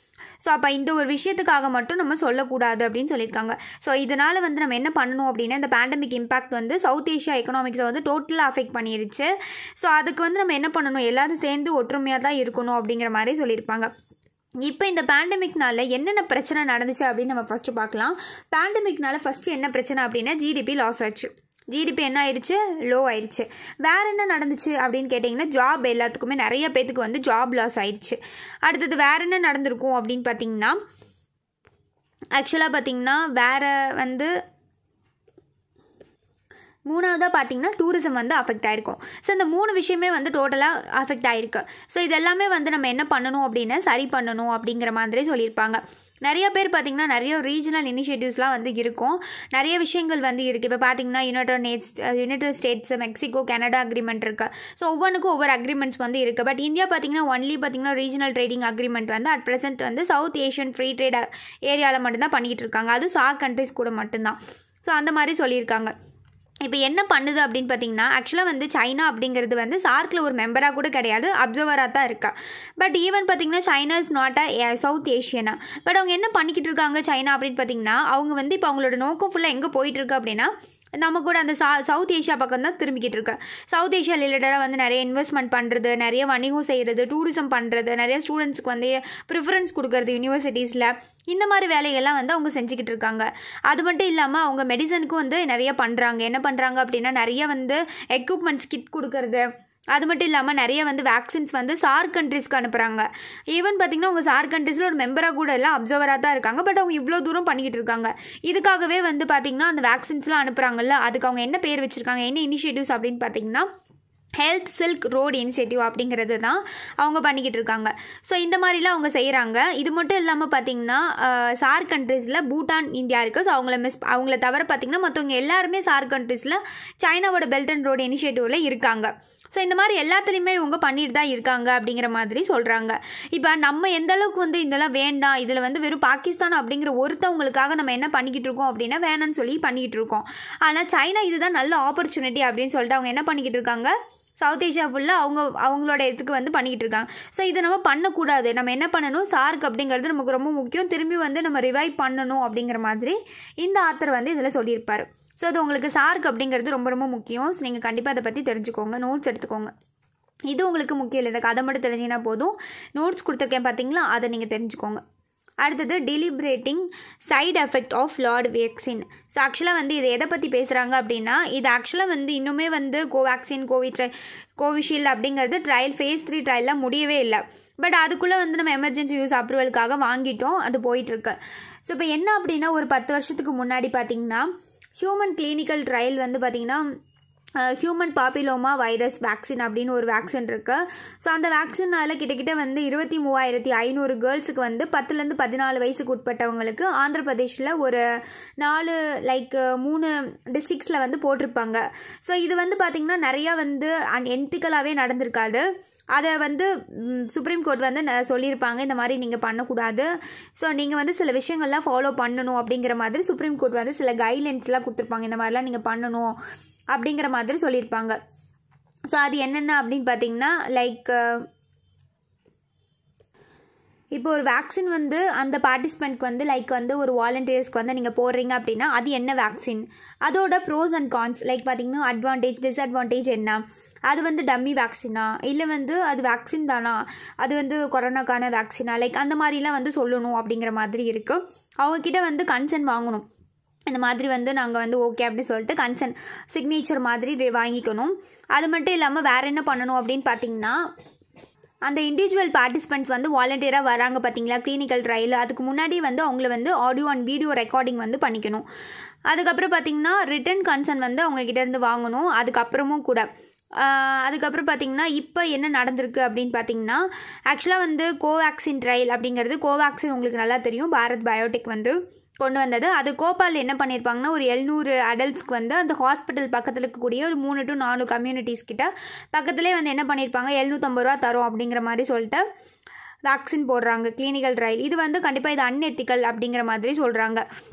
ஸோ அப்போ இந்த ஒரு விஷயத்துக்காக மட்டும் நம்ம சொல்லக்கூடாது அப்படின்னு சொல்லியிருக்காங்க ஸோ இதனால் வந்து நம்ம என்ன பண்ணணும் அப்படின்னா இந்த பேண்டமிக் இம்பாக்ட் வந்து சவுத் ஏஷியா எக்கனாமிக்ஸை வந்து டோட்டலாக அஃபெக்ட் பண்ணிருச்சு ஸோ அதுக்கு வந்து நம்ம என்ன பண்ணணும் எல்லாரும் சேர்ந்து ஒற்றுமையாக தான் இருக்கணும் அப்படிங்கிற மாதிரி சொல்லியிருப்பாங்க இப்போ இந்த பேண்டமிக்னால என்னென்ன பிரச்சனை நடந்துச்சு அப்படின்னு நம்ம ஃபஸ்ட்டு பார்க்கலாம் பேண்டமிக்னால ஃபஸ்ட்டு என்ன பிரச்சனை அப்படின்னா ஜிடிபி லாஸ் ஆச்சு ஜிடிபி என்ன ஆயிடுச்சு லோ ஆயிடுச்சு வேறு என்ன நடந்துச்சு அப்படின்னு கேட்டிங்கன்னா ஜாப் எல்லாத்துக்குமே நிறைய பேத்துக்கு வந்து ஜாப் லாஸ் ஆயிடுச்சு அடுத்தது வேறு என்ன நடந்திருக்கும் அப்படின்னு பார்த்தீங்கன்னா ஆக்சுவலாக பார்த்தீங்கன்னா வேறு வந்து மூணாவதாக பார்த்தீங்கன்னா டூரிசம் வந்து அஃபெக்ட் ஆயிருக்கும் ஸோ இந்த மூணு விஷயமே வந்து டோட்டலாக அஃபெக்ட் ஆயிருக்கு ஸோ இது எல்லாமே வந்து நம்ம என்ன பண்ணணும் அப்படின்னு சரி பண்ணணும் அப்படிங்கிற மாதிரி சொல்லியிருப்பாங்க நிறைய பேர் பார்த்திங்கன்னா நிறைய ரீஜனல் இனிஷியேட்டிவ்ஸ்லாம் வந்து இருக்கும் நிறைய விஷயங்கள் வந்து இருக்குது இப்போ பார்த்தீங்கன்னா united states united states Mexico Canada agreement இருக்குது ஸோ ஒவ்வொன்றுக்கும் ஒவ்வொரு அக்ரிமெண்ட்ஸ் வந்து இருக்குது பட் இந்தியா பார்த்திங்கன்னா ஒன்லி பார்த்திங்கன்னா ரீஜனல் ட்ரேடிங் அக்ரிமெண்ட் வந்து அட் ப்ரெசென்ட் வந்து சவுத் ஏஷியன் ஃப்ரீ ட்ரேட் ஏரியாவில் மட்டும்தான் பண்ணிகிட்டு இருக்காங்க அதுவும் சாக் கண்ட்ரிஸ் கூட மட்டும்தான் ஸோ அந்த மாதிரி சொல்லியிருக்காங்க இப்போ என்ன பண்ணுது அப்படின்னு பார்த்தீங்கன்னா ஆக்சுவலாக வந்து சைனா அப்படிங்கிறது வந்து சார்க்கில் ஒரு மெம்பராக கூட கிடையாது அப்சர்வராக தான் இருக்கா பட் ஈவன் பார்த்தீங்கன்னா China is not a South ஏஷியனா பட் அவங்க என்ன பண்ணிக்கிட்டு இருக்காங்க சைனா அப்படின்னு பார்த்தீங்கன்னா அவங்க வந்து இப்போ அவங்களோட நோக்கம் ஃபுல்லாக எங்கே போயிட்டு இருக்கு அப்படின்னா நம்ம கூட அந்த சா சவுத் ஏஷியா பக்கம் தான் திரும்பிக்கிட்டு இருக்கு சவுத் ஏஷியா ரிலேட்டடாக வந்து நிறைய இன்வெஸ்ட்மெண்ட் பண்ணுறது நிறைய வணிகம் செய்கிறது டூரிசம் பண்ணுறது நிறைய ஸ்டூடெண்ட்ஸ்க்கு வந்து ப்ரிஃபரன்ஸ் கொடுக்கறது யூனிவர்சிட்டிஸில் இந்த மாதிரி வேலைகள்லாம் வந்து அவங்க செஞ்சுக்கிட்டு இருக்காங்க அது மட்டும் இல்லாமல் அவங்க மெடிசனுக்கும் வந்து நிறைய பண்ணுறாங்க என்ன பண்ணுறாங்க அப்படின்னா நிறைய வந்து எக்யூப்மெண்ட்ஸ் கிட் கொடுக்கறது அது மட்டும் இல்லாமல் நிறைய வந்து வேக்சின்ஸ் வந்து சார் கண்ட்ரிஸ்க்கு அனுப்புகிறாங்க ஈவன் பார்த்திங்கன்னா அவங்க சார் கண்ட்ரிஸில் ஒரு மெம்பராக கூட எல்லாம் அப்சர்வராக தான் இருக்காங்க பட் அவங்க இவ்வளோ தூரம் பண்ணிக்கிட்டு இருக்காங்க இதுக்காகவே வந்து பார்த்திங்கன்னா அந்த வேக்சின்ஸ்லாம் அனுப்புகிறாங்கல்ல அதுக்கு அவங்க என்ன பேர் வச்சுருக்காங்க என்ன இனிஷியேட்டிவ்ஸ் அப்படின்னு பார்த்தீங்கன்னா ஹெல்த் சில்க் ரோடு இனிஷியேட்டிவ் அப்படிங்கிறது தான் அவங்க பண்ணிக்கிட்டு இருக்காங்க ஸோ இந்த மாதிரிலாம் அவங்க செய்கிறாங்க இது மட்டும் இல்லாமல் பார்த்தீங்கன்னா சார் கண்ட்ரீஸில் பூட்டான் இந்தியா இருக்குது ஸோ அவங்கள மிஸ் அவங்கள தவிர பார்த்திங்கன்னா மற்றவங்க எல்லாருமே சார் கண்ட்ரீஸில் சைனாவோட பெல்ட் அண்ட் ரோடு இனிஷியேட்டிவில் இருக்காங்க ஸோ இந்த மாதிரி எல்லாத்துலேயுமே இவங்க பண்ணிட்டு தான் இருக்காங்க அப்படிங்கிற மாதிரி சொல்கிறாங்க இப்போ நம்ம எந்த அளவுக்கு வந்து இதெல்லாம் வேண்டாம் இதில் வந்து வெறும் பாகிஸ்தான் அப்படிங்கிற ஒருத்தவங்களுக்காக நம்ம என்ன பண்ணிக்கிட்டு இருக்கோம் அப்படின்னா வேணாம்னு சொல்லி பண்ணிக்கிட்டு இருக்கோம் ஆனால் சைனா இதுதான் நல்ல ஆப்பர்ச்சுனிட்டி அப்படின்னு சொல்லிட்டு அவங்க என்ன பண்ணிக்கிட்டு இருக்காங்க சவுத் ஏஷியா ஃபுல்லாக அவங்க அவங்களோட இடத்துக்கு வந்து பண்ணிக்கிட்டு இருக்காங்க ஸோ இதை நம்ம பண்ணக்கூடாது நம்ம என்ன பண்ணணும் சார்க் அப்படிங்கிறது நமக்கு ரொம்ப முக்கியம் திரும்பி வந்து நம்ம ரிவைவ் பண்ணணும் அப்படிங்கிற மாதிரி இந்த ஆத்தர் வந்து இதில் சொல்லியிருப்பார் ஸோ அது உங்களுக்கு சார்க் அப்படிங்கிறது ரொம்ப ரொம்ப முக்கியம் ஸோ நீங்கள் கண்டிப்பாக அதை பற்றி தெரிஞ்சுக்கோங்க நோட்ஸ் எடுத்துக்கோங்க இது உங்களுக்கு முக்கியம் இல்லை இந்த கதை மட்டும் தெரிஞ்சிங்கன்னா போதும் நோட்ஸ் கொடுத்துருக்கேன் பார்த்தீங்களா அதை நீங்கள் தெரிஞ்சுக்கோங்க அடுத்தது deliberating side effect of lord vaccine so ஆக்சுவலாக வந்து இது எதை பற்றி பேசுகிறாங்க அப்படின்னா இது ஆக்சுவலாக வந்து இன்னுமே வந்து கோவேக்சின் கோவிட் ட்ரை கோவிஷீல்டு அப்படிங்கிறது ட்ரையல் ஃபேஸ் த்ரீ ட்ரையல்லாம் முடியவே இல்லை பட் அதுக்குள்ளே வந்து நம்ம எமர்ஜென்சி யூஸ் அப்ரூவலுக்காக வாங்கிட்டோம் அது போயிட்டுருக்கு ஸோ இப்போ என்ன அப்படின்னா ஒரு பத்து வருஷத்துக்கு முன்னாடி பார்த்திங்கன்னா ஹியூமன் கிளினிக்கல் ட்ரையல் வந்து பார்த்திங்கன்னா ஹியூமன் பாப்பிலோமா வைரஸ் வேக்சின் அப்படின்னு ஒரு வேக்சின் இருக்குது ஸோ அந்த வேக்சினால் கிட்டக்கிட்ட வந்து இருபத்தி மூவாயிரத்தி ஐநூறு கேர்ள்ஸுக்கு வந்து பத்துலேருந்து பதினாலு வயசுக்கு உட்பட்டவங்களுக்கு ஆந்திர பிரதேஷில் ஒரு நாலு லைக் மூணு டிஸ்ட்ரிக்ஸில் வந்து போட்டிருப்பாங்க ஸோ இது வந்து பார்த்திங்கன்னா நிறையா வந்து அன் என்டிக்கலாகவே நடந்திருக்காது அதை வந்து சுப்ரீம் கோர்ட் வந்து ந- சொல்லியிருப்பாங்க இந்த மாதிரி நீங்கள் பண்ணக்கூடாது ஸோ நீங்கள் வந்து சில விஷயங்கள்லாம் ஃபாலோ பண்ணணும் அப்படிங்கிற மாதிரி சுப்ரீம் கோர்ட் வந்து சில கைட்லைன்ஸ்லாம் கொடுத்துருப்பாங்க இந்த மாதிரிலாம் நீங்கள் பண்ணணும் அப்படிங்கிற மாதிரி சொல்லியிருப்பாங்க ஸோ அது என்னென்ன அப்படின்னு பார்த்தீங்கன்னா லைக் இப்போ ஒரு வேக்சின் வந்து அந்த பார்ட்டிசிபெண்ட்க்கு வந்து லைக் வந்து ஒரு வாலண்டியர்ஸ்க்கு வந்து நீங்கள் போடுறீங்க அப்படின்னா அது என்ன வேக்சின் அதோட ப்ரோஸ் அண்ட் கான்ஸ் லைக் பார்த்தீங்கன்னா அட்வான்டேஜ் டிஸ்அட்வான்டேஜ் என்ன அது வந்து டம்மி வேக்சினா இல்லை வந்து அது வேக்சின் தானா அது வந்து கொரோனாக்கான வேக்சினா லைக் அந்த மாதிரிலாம் வந்து சொல்லணும் அப்படிங்கிற மாதிரி இருக்குது அவங்கக்கிட்ட வந்து கன்சென்ட் வாங்கணும் இந்த மாதிரி வந்து நாங்கள் வந்து ஓகே அப்படின்னு சொல்லிட்டு கன்சென்ட் சிக்னேச்சர் மாதிரி வே- வாங்கிக்கணும் அது மட்டும் இல்லாமல் வேறு என்ன பண்ணணும் அப்படின்னு பார்த்தீங்கன்னா அந்த இண்டிவிஜுவல் பார்ட்டிசிபெண்ட்ஸ் வந்து வாலண்டியராக வராங்க பார்த்தீங்களா கிளினிக்கல் ட்ரையல் அதுக்கு முன்னாடி வந்து அவங்கள வந்து ஆடியோ அண்ட் வீடியோ ரெக்கார்டிங் வந்து பண்ணிக்கணும் அதுக்கப்புறம் பார்த்தீங்கன்னா ரிட்டன் கன்சர்ன் வந்து அவங்க கிட்ட இருந்து வாங்கணும் அதுக்கப்புறமும் கூட ஆஹ் அதுக்கப்புறம் பார்த்தீங்கன்னா இப்போ என்ன நடந்திருக்கு அப்படின்னு பார்த்தீங்கன்னா ஆக்சுவலாக வந்து கோவேக்சின் ட்ரையல் அப்படிங்கிறது கோவேக்சின் உங்களுக்கு நல்லா தெரியும் பாரத் பயோடெக் வந்து கொண்டு வந்தது அது கோபால் என்ன பண்ணியிருப்பாங்கன்னா ஒரு எழுநூறு அடல்ட்ஸ்க்கு வந்து அந்த ஹாஸ்பிட்டல் பக்கத்தில் இருக்கக்கூடிய ஒரு மூணு டு நாலு கம்யூனிட்டிஸ் கிட்ட பக்கத்துலேயே வந்து என்ன பண்ணியிருப்பாங்க எழுநூற்றம்பது ரூபா தரோம் அப்படிங்கிற மாதிரி சொல்லிட்டு வேக்சின் போடுறாங்க கிளினிக்கல் ட்ரையல் இது வந்து கண்டிப்பாக இது அன்எத்திக்கல் அப்படிங்கிற மாதிரி சொல்கிறாங்க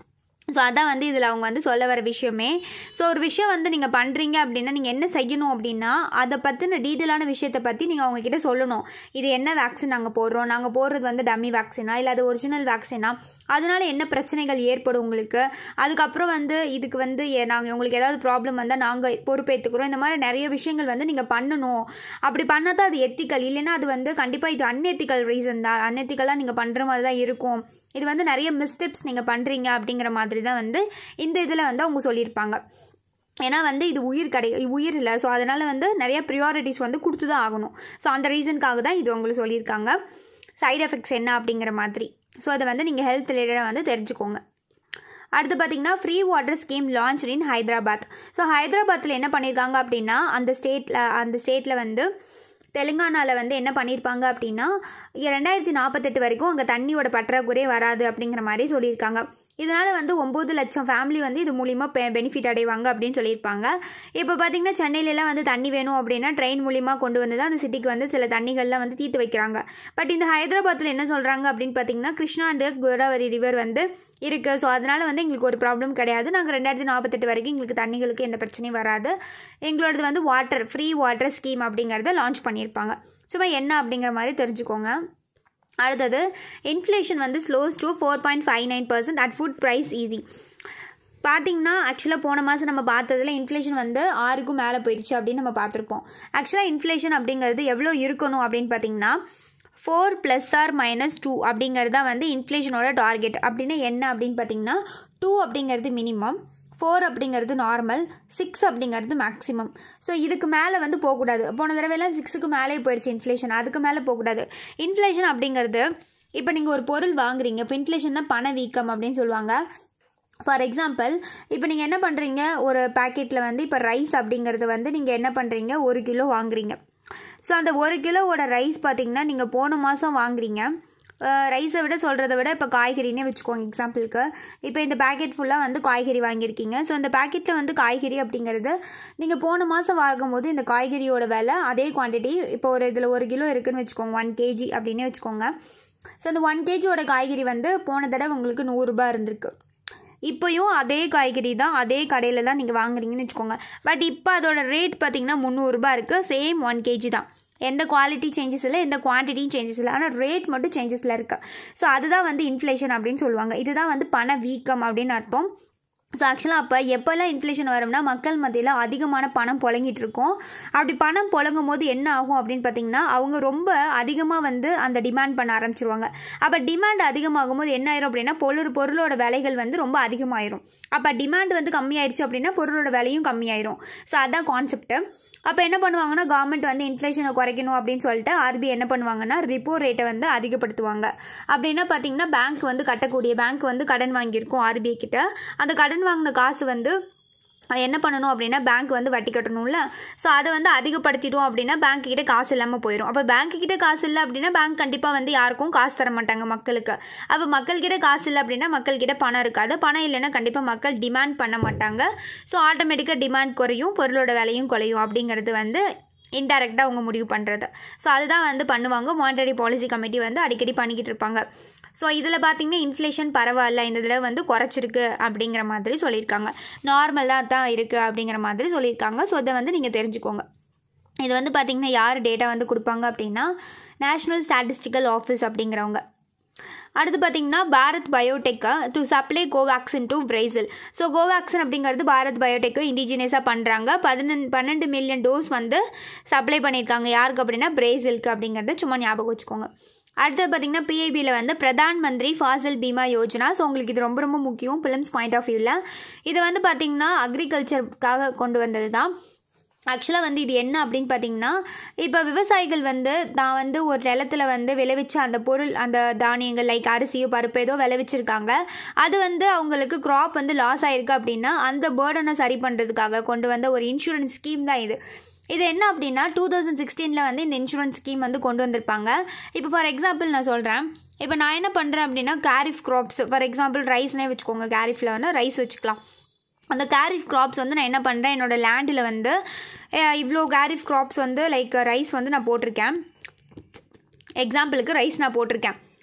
ஸோ அதான் வந்து இதில் அவங்க வந்து சொல்ல வர விஷயமே ஸோ ஒரு விஷயம் வந்து நீங்கள் பண்ணுறீங்க அப்படின்னா நீங்கள் என்ன செய்யணும் அப்படின்னா அதை பற்றின டீட்டெயிலான விஷயத்தை பற்றி நீங்கள் அவங்கக்கிட்ட சொல்லணும் இது என்ன வேக்சின் நாங்கள் போடுறோம் நாங்கள் போடுறது வந்து டம்மி வேக்சினா இல்லை அது ஒரிஜினல் வேக்சினா அதனால என்ன பிரச்சனைகள் ஏற்படும் உங்களுக்கு அதுக்கப்புறம் வந்து இதுக்கு வந்து நாங்கள் உங்களுக்கு ஏதாவது ப்ராப்ளம் வந்தால் நாங்கள் பொறுப்பேற்றுக்கிறோம் இந்த மாதிரி நிறைய விஷயங்கள் வந்து நீங்கள் பண்ணணும் அப்படி பண்ணால் தான் அது எத்திக்கல் இல்லைன்னா அது வந்து கண்டிப்பாக இது அன்எத்திக்கல் ரீசன் தான் அன்எத்திக்கலாக நீங்கள் பண்ணுற மாதிரி தான் இருக்கும் இது வந்து நிறைய மிஸ்டெப்ஸ் நீங்கள் பண்ணுறீங்க அப்படிங்கிற மாதிரி தான் வந்து இந்த இதில் வந்து அவங்க சொல்லியிருப்பாங்க ஏன்னா வந்து இது உயிர் கடை உயிர் இல்லை ஸோ அதனால் வந்து நிறைய ப்ரியாரிட்டிஸ் வந்து கொடுத்து தான் ஆகணும் ஸோ அந்த ரீசனுக்காக தான் இது உங்களுக்கு சொல்லியிருக்காங்க சைடு எஃபெக்ட்ஸ் என்ன அப்படிங்கிற மாதிரி ஸோ அதை வந்து நீங்கள் ஹெல்த் ரிலேட்டடாக வந்து தெரிஞ்சுக்கோங்க அடுத்து பார்த்தீங்கன்னா free water scheme launch in Hyderabad so ஹைதராபாத்தில் என்ன பண்ணியிருக்காங்க அப்படின்னா அந்த ஸ்டேட்டில் அந்த ஸ்டேட்டில் வந்து தெலுங்கானாவில் வந்து என்ன பண்ணியிருப்பாங்க அப்படின்னா ரெண்டாயிரத்தி நாற்பத்தெட்டு வரைக்கும் அங்கே தண்ணியோட பற்றாக்குறையே வராது அப்படிங்கிற மாதிரி சொல்லியிருக்காங்க இதனால் வந்து ஒம்பது லட்சம் ஃபேமிலி வந்து இது மூலிமா பெ பெனிஃபிட் அடைவாங்க அப்படின்னு சொல்லியிருப்பாங்க இப்போ பார்த்திங்கன்னா சென்னையிலலாம் வந்து தண்ணி வேணும் அப்படின்னா ட்ரெயின் மூலிமா கொண்டு வந்து தான் அந்த சிட்டிக்கு வந்து சில தண்ணிகள்லாம் வந்து தீர்த்து வைக்கிறாங்க பட் இந்த ஹைதராபாத்தில் என்ன சொல்கிறாங்க அப்படின்னு பார்த்தீங்கன்னா கிருஷ்ணா அண்டு கோதாவரி ரிவர் வந்து இருக்குது ஸோ அதனால் வந்து எங்களுக்கு ஒரு ப்ராப்ளம் கிடையாது நாங்கள் ரெண்டாயிரத்தி நாற்பத்தெட்டு வரைக்கும் எங்களுக்கு தண்ணிகளுக்கு எந்த பிரச்சனையும் வராது எங்களோடது வந்து வாட்டர் ஃப்ரீ வாட்டர் ஸ்கீம் அப்படிங்கிறத லான்ச் பண்ணியிருப்பாங்க சும்மா என்ன அப்படிங்கிற மாதிரி தெரிஞ்சுக்கோங்க அடுத்தது இன்ஃப்ளேஷன் வந்து slows to four point five nine percent at food price ease பார்த்தீங்கன்னா ஆக்சுவலாக போன மாதம் நம்ம பார்த்ததுல இன்ஃப்ளேஷன் வந்து ஆறுக்கும் மேலே போயிடுச்சு அப்படின்னு நம்ம பார்த்துருப்போம் ஆக்சுவலாக இன்ஃப்ளேஷன் அப்படிங்கிறது எவ்வளோ இருக்கணும் அப்படின்னு பார்த்தீங்கன்னா four plus or minus two அப்படிங்கிறது தான் வந்து இன்ஃப்ளேஷனோட டார்கெட் அப்படின்னு என்ன அப்படின்னு பார்த்தீங்கன்னா டூ அப்படிங்கிறது மினிமம் ஃபோர் அப்படிங்கிறது நார்மல் சிக்ஸ் அப்படிங்கிறது மேக்ஸிமம் ஸோ இதுக்கு மேலே வந்து போகக்கூடாது போன தடவைலாம் சிக்ஸுக்கு மேலே போயிடுச்சு இன்ஃப்ளேஷன் அதுக்கு மேலே போகக்கூடாது இன்ஃப்ளேஷன் அப்படிங்கிறது இப்போ நீங்கள் ஒரு பொருள் வாங்குறீங்க இப்போ இன்ஃப்ளேஷன்னா பண வீக்கம் அப்படின்னு சொல்லுவாங்க ஃபார் எக்ஸாம்பிள் இப்போ நீங்கள் என்ன பண்ணுறீங்க ஒரு பேக்கெட்டில் வந்து இப்போ ரைஸ் அப்படிங்கிறது வந்து நீங்கள் என்ன பண்ணுறீங்க ஒரு கிலோ வாங்குறீங்க ஸோ அந்த ஒரு கிலோவோட ரைஸ் பார்த்தீங்கன்னா நீங்கள் போன மாதம் வாங்குறீங்க ரைஸை விட சொல்கிறத விட இப்போ காய்கறினே வச்சுக்கோங்க எக்ஸாம்பிளுக்கு இப்போ இந்த பேக்கெட் ஃபுல்லாக வந்து காய்கறி வாங்கியிருக்கீங்க ஸோ அந்த பேக்கெட்டில் வந்து காய்கறி அப்படிங்கிறது நீங்கள் போன மாதம் வாங்கும்போது இந்த காய்கறியோட விலை அதே குவான்டிட்டி இப்போ ஒரு இதில் ஒரு கிலோ இருக்குதுன்னு வச்சுக்கோங்க ஒன் கேஜி அப்படின்னே வச்சுக்கோங்க ஸோ அந்த ஒன் கேஜியோட காய்கறி வந்து போன தடவை உங்களுக்கு நூறுரூபா இருந்திருக்கு இப்போயும் அதே காய்கறி தான் அதே கடையில் தான் நீங்கள் வாங்குறீங்கன்னு வச்சுக்கோங்க பட் இப்போ அதோட ரேட் பார்த்தீங்கன்னா முந்நூறுரூபா இருக்குது சேம் ஒன் கேஜி தான் எந்த குவாலிட்டி சேஞ்சஸ் இல்லை எந்த குவான்டிட்டியும் சேஞ்சஸ் இல்லை ஆனால் ரேட் மட்டும் சேஞ்சஸில் இருக்குது ஸோ அதுதான் வந்து இன்ஃப்ளேஷன் அப்படின்னு சொல்லுவாங்க இதுதான் வந்து பண வீக்கம் அப்படின்னு அர்த்தம் ஸோ ஆக்சுவலாக அப்போ எப்போல்லாம் இன்ஃப்ளேஷன் வரும்னா மக்கள் மத்தியில் அதிகமான பணம் புழங்கிட்டு இருக்கும் அப்படி பணம் புழங்கும் போது என்ன ஆகும் அப்படின்னு பார்த்தீங்கன்னா அவங்க ரொம்ப அதிகமாக வந்து அந்த டிமாண்ட் பண்ண ஆரம்பிச்சிருவாங்க அப்போ டிமாண்ட் அதிகமாகும் போது என்ன ஆயிரும் அப்படின்னா பொருள் பொருளோட விலைகள் வந்து ரொம்ப அதிகமாயிரும் அப்போ டிமாண்ட் வந்து கம்மியாயிருச்சு அப்படின்னா பொருளோட விலையும் கம்மியாயிரும் ஸோ அதான் கான்செப்ட்டு அப்போ என்ன பண்ணுவாங்கன்னா கவர்மெண்ட் வந்து இன்ஃப்ளேஷனை குறைக்கணும் அப்படின்னு சொல்லிட்டு ஆர்பிஐ என்ன பண்ணுவாங்கன்னா ரிப்போ ரேட்டை வந்து அதிகப்படுத்துவாங்க அப்படின்னா பார்த்தீங்கன்னா பேங்க் வந்து கட்டக்கூடிய பேங்க் வந்து கடன் வாங்கியிருக்கும் ஆர்பிஐ கிட்ட அந்த கடன் வாங்கின காசு வந்து என்ன பண்ணணும் அப்படின்னா பேங்க் வந்து வட்டி கட்டணும்ல ஸோ அதை வந்து அதிகப்படுத்திட்டோம் அப்படின்னா பேங்க் கிட்ட காசு இல்லாமல் போயிடும் அப்போ பேங்க் கிட்ட காசு இல்லை அப்படின்னா பேங்க் கண்டிப்பாக வந்து யாருக்கும் காசு தர மாட்டாங்க மக்களுக்கு அப்போ மக்கள்கிட்ட காசு இல்லை அப்படின்னா மக்கள்கிட்ட பணம் இருக்காது பணம் இல்லைன்னா கண்டிப்பாக மக்கள் டிமாண்ட் பண்ண மாட்டாங்க ஸோ ஆட்டோமேட்டிக்காக டிமாண்ட் குறையும் பொருளோட விலையும் குறையும் அப்படிங்கிறது வந்து இன்டெரக்டாக அவங்க முடிவு பண்ணுறது ஸோ அதுதான் வந்து பண்ணுவாங்க மானிட்டரி பாலிசி கமிட்டி வந்து அடிக்கடி பண்ணிக்கிட்டு இருப்பாங்க ஸோ இதில் பார்த்தீங்கன்னா இன்ஃப்ளேஷன் பரவாயில்ல இந்த இதில் வந்து குறைச்சிருக்கு அப்படிங்கிற மாதிரி சொல்லியிருக்காங்க நார்மலாக தான் இருக்குது அப்படிங்கிற மாதிரி சொல்லியிருக்காங்க ஸோ அதை வந்து நீங்கள் தெரிஞ்சுக்கோங்க இது வந்து பார்த்திங்கன்னா யார் டேட்டா வந்து கொடுப்பாங்க அப்படின்னா நேஷ்னல் ஸ்டாட்டிஸ்டிக்கல் ஆஃபீஸ் அப்படிங்கிறவங்க அடுத்து பார்த்தீங்கன்னா பாரத் பயோடெக்கை to supply Covaxin to Brazil so Covaxin அப்படிங்கிறது பாரத் பயோடெக்கு இண்டிஜினியஸாக பண்ணுறாங்க பதினெண்டு பன்னெண்டு மில்லியன் டோஸ் வந்து சப்ளை பண்ணியிருக்காங்க யாருக்கு அப்படின்னா பிரேசிலுக்கு அப்படிங்கிறத சும்மா ஞாபகம் வச்சுக்கோங்க அடுத்து பார்த்தீங்கன்னா பிஐபியில் வந்து பிரதான் மந்திரி ஃபாசல் பீமா யோஜனா ஸோ உங்களுக்கு இது ரொம்ப ரொம்ப முக்கியம் ஃபிலிம்ஸ் பாயிண்ட் ஆஃப் வியூவில் இது வந்து பார்த்திங்கன்னா அக்ரிகல்ச்சருக்காக கொண்டு வந்தது தான் ஆக்சுவலாக வந்து இது என்ன அப்படின்னு பார்த்தீங்கன்னா இப்போ விவசாயிகள் வந்து நான் வந்து ஒரு நிலத்துல வந்து விளைவிச்ச அந்த பொருள் அந்த தானியங்கள் லைக் அரிசியோ பருப்பு ஏதோ விளைவிச்சிருக்காங்க அது வந்து அவங்களுக்கு க்ராப் வந்து லாஸ் ஆயிருக்கு அப்படின்னா அந்த பேர்டனை சரி பண்ணுறதுக்காக கொண்டு வந்த ஒரு இன்சூரன்ஸ் ஸ்கீம் தான் இது இது என்ன அப்படின்னா டூ தௌசண்ட் சிக்ஸ்டீனில் வந்து இந்த இன்சூரன்ஸ் ஸ்கீம் வந்து கொண்டு வந்திருப்பாங்க இப்போ ஃபார் எக்ஸாம்பிள் நான் சொல்கிறேன் இப்போ நான் என்ன பண்ணுறேன் அப்படின்னா கேரிஃப் க்ராப்ஸ் ஃபார் எக்ஸாம்பிள் ரைஸ்னே வச்சுக்கோங்க கேரிஃபில் வந்து ரைஸ் வச்சுக்கலாம் அந்த கேரிஃப் க்ராப்ஸ் வந்து நான் என்ன பண்ணுறேன் என்னோடய லேண்டில் வந்து இவ்வளோ கேரிஃப் க்ராப்ஸ் வந்து லைக் ரைஸ் வந்து நான் போட்டிருக்கேன் எக்ஸாம்பிளுக்கு ரைஸ் நான் போட்டிருக்கேன்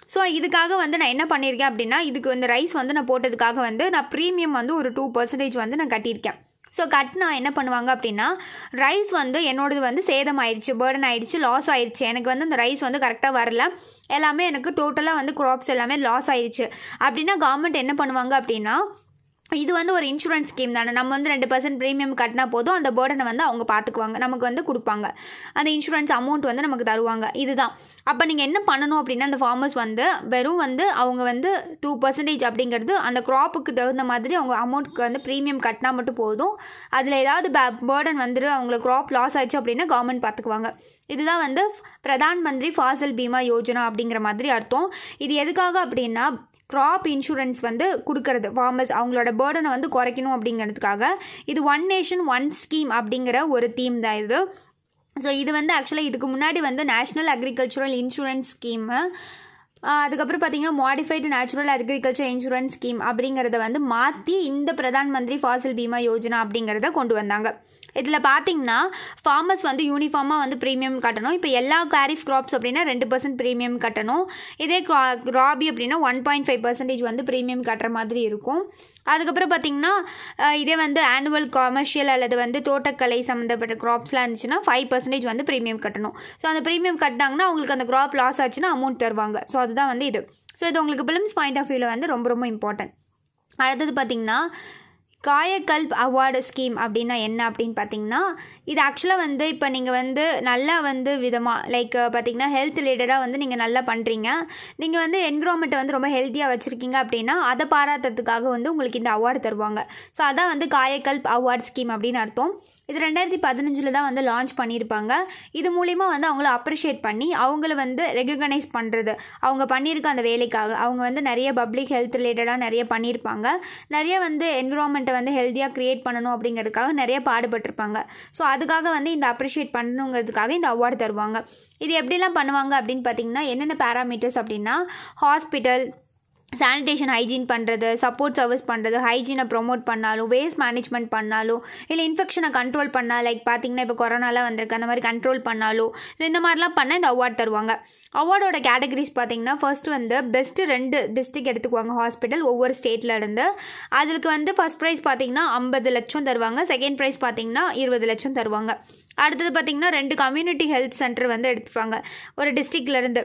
ஸோ இதுக்காக வந்து நான் என்ன பண்ணியிருக்கேன் அப்படின்னா இதுக்கு வந்து ரைஸ் வந்து நான் போட்டதுக்காக வந்து நான் ப்ரீமியம் வந்து ஒரு டூ பர்சன்டேஜ் வந்து நான் கட்டியிருக்கேன் ஸோ கட்டினா என்ன பண்ணுவாங்க அப்படின்னா ரைஸ் வந்து என்னோடது வந்து சேதம் ஆயிடுச்சு பேர்டன் ஆயிடுச்சு லாஸ் ஆயிடுச்சு எனக்கு வந்து அந்த ரைஸ் வந்து கரெக்டாக வரல எல்லாமே எனக்கு டோட்டலாக வந்து க்ராப்ஸ் எல்லாமே லாஸ் ஆயிடுச்சு அப்படின்னா கவர்மெண்ட் என்ன பண்ணுவாங்க அப்படின்னா இது வந்து ஒரு இன்சூரன்ஸ் ஸ்கீம் தானே நம்ம வந்து ரெண்டு பர்சன்ட் ப்ரீமியம் கட்டினா போதும் அந்த பேர்டனை வந்து அவங்க பார்த்துக்குவாங்க நமக்கு வந்து கொடுப்பாங்க அந்த இன்சூரன்ஸ் அமௌண்ட் வந்து நமக்கு தருவாங்க இதுதான் அப்போ நீங்கள் என்ன பண்ணணும் அப்படின்னா அந்த ஃபார்மர்ஸ் வந்து வெறும் வந்து அவங்க வந்து டூ பர்சன்டேஜ் அப்படிங்கிறது அந்த க்ராப்புக்கு தகுந்த மாதிரி அவங்க அமௌண்ட்டுக்கு வந்து ப்ரீமியம் கட்டினா மட்டும் போதும் அதில் ஏதாவது பேர்டன் வந்துட்டு அவங்களுக்கு க்ராப் லாஸ் ஆச்சு அப்படின்னா கவர்மெண்ட் பார்த்துக்குவாங்க இதுதான் வந்து பிரதான் மந்திரி ஃபாசல் பீமா யோஜனா அப்படிங்கிற மாதிரி அர்த்தம் இது எதுக்காக அப்படின்னா க்ராப் இன்சூரன்ஸ் வந்து கொடுக்கறது ஃபார்மர்ஸ் அவங்களோட பேர்டனை வந்து குறைக்கணும் அப்படிங்கிறதுக்காக இது ஒன் நேஷன் ஒன் ஸ்கீம் அப்படிங்கிற ஒரு தீம் தான் இது ஸோ இது வந்து ஆக்சுவலாக இதுக்கு முன்னாடி வந்து நேஷ்னல் அக்ரிகல்ச்சுரல் இன்சூரன்ஸ் ஸ்கீமு அதுக்கப்புறம் பார்த்தீங்கன்னா modified natural agriculture insurance scheme அப்படிங்கிறத வந்து மாற்றி இந்த பிரதான் மந்திரி ஃபாசில் பீமா யோஜனா அப்படிங்கிறத கொண்டு வந்தாங்க இதில் பார்த்தீங்கன்னா ஃபார்மர்ஸ் வந்து யூனிஃபார்மாக வந்து ப்ரீமியம் கட்டணும் இப்போ எல்லா கேரிஃப் க்ராப்ஸ் அப்படின்னா ரெண்டு பர்சன்ட் ப்ரீமியம் கட்டணும் இதே ராபி அப்படின்னா ஒன் பாயிண்ட் ஃபைவ் பர்சன்டேஜ் வந்து ப்ரீமியம் கட்டுற மாதிரி இருக்கும் அதுக்கப்புறம் பார்த்தீங்கன்னா இதே வந்து ஆனுவல் காமர்ஷியல் அல்லது வந்து தோட்டக்கலை சம்மந்தப்பட்ட க்ராப்ஸ்லாம் இருந்துச்சுன்னா ஃபைவ் பர்சன்டேஜ் வந்து ப்ரீமியம் கட்டணும் ஸோ அந்த ப்ரீமியம் கட்டினாங்கன்னா அவங்களுக்கு அந்த க்ராப் லாஸ் ஆச்சுன்னா அமௌண்ட் தருவாங்க ஸோ அதுதான் வந்து இது ஸோ இது உங்களுக்கு பிலிம்ஸ் பாயிண்ட் ஆஃப் வியூவில் வந்து ரொம்ப ரொம்ப இம்பார்ட்டன்ட் அடுத்தது பார்த்திங்கன்னா காயக்கல்ப் அவார்டு ஸ்கீம் அப்படின்னா என்ன அப்படின்னு பார்த்தீங்கன்னா இது ஆக்சுவலாக வந்து இப்போ நீங்கள் வந்து நல்லா வந்து விதமாக லைக் பார்த்தீங்கன்னா ஹெல்த் ரிலேட்டடாக வந்து நீங்கள் நல்லா பண்ணுறீங்க நீங்கள் வந்து என்விரான்மெண்ட்டை வந்து ரொம்ப ஹெல்த்தியாக வச்சுருக்கீங்க அப்படின்னா அதை பாராட்டுறதுக்காக வந்து உங்களுக்கு இந்த அவார்டு தருவாங்க ஸோ அதான் வந்து காயக்கல்ப் அவார்ட் ஸ்கீம் அப்படின்னு அர்த்தம் இது ரெண்டாயிரத்தி பதினஞ்சில் தான் வந்து லான்ச் பண்ணியிருப்பாங்க இது மூலிமா வந்து அவங்கள அப்ரிஷியேட் பண்ணி அவங்கள வந்து ரெகக்னைஸ் பண்ணுறது அவங்க பண்ணியிருக்க அந்த வேலைக்காக அவங்க வந்து நிறைய பப்ளிக் ஹெல்த் ரிலேட்டடாக நிறைய பண்ணியிருப்பாங்க நிறைய வந்து என்விரான்மெண்ட்டை வந்து ஹெல்த்தியாக க்ரியேட் பண்ணணும் அப்படிங்கிறதுக்காக நிறைய பாடுபட்டிருப்பாங்க ஸோ அதுக்காக வந்து இந்த அப்ரிஷியேட் பண்ணணுங்கிறதுக்காக இந்த அவார்டு தருவாங்க இது எப்படிலாம் பண்ணுவாங்க அப்படின்னு பார்த்தீங்கன்னா என்னென்ன பேராமீட்டர்ஸ் அப்படின்னா ஹாஸ்பிட்டல் சானிடேஷன் ஹைஜீன் பண்ணுறது சப்போர்ட் சர்வீஸ் பண்ணுறது ஹைஜீனை ப்ரொமோட் பண்ணாலும் வேஸ்ட் மேனேஜ்மெண்ட் பண்ணாலும் இல்லை இன்ஃபெக்ஷனை கண்ட்ரோல் பண்ணால் லைக் பார்த்தீங்கன்னா இப்போ கொரோனாலாம் வந்திருக்கு அந்த மாதிரி கண்ட்ரோல் பண்ணாலும் இந்த மாதிரிலாம் பண்ணால் இந்த அவார்ட் தருவாங்க அவார்டோட கேட்டகரிஸ் பார்த்தீங்கன்னா ஃபர்ஸ்ட் வந்து பெஸ்ட்டு ரெண்டு டிஸ்ட்ரிக் எடுத்துக்குவாங்க ஹாஸ்பிட்டல் ஒவ்வொரு ஸ்டேட்டில் இருந்து அதுக்கு வந்து ஃபஸ்ட் ப்ரைஸ் பார்த்தீங்கன்னா ஐம்பது லட்சம் தருவாங்க செகண்ட் ப்ரைஸ் பார்த்தீங்கன்னா இருபது லட்சம் தருவாங்க அடுத்தது பார்த்தீங்கன்னா ரெண்டு கம்யூனிட்டி ஹெல்த் சென்டர் வந்து எடுத்துப்பாங்க ஒரு டிஸ்ட்ரிக்ட்லேருந்து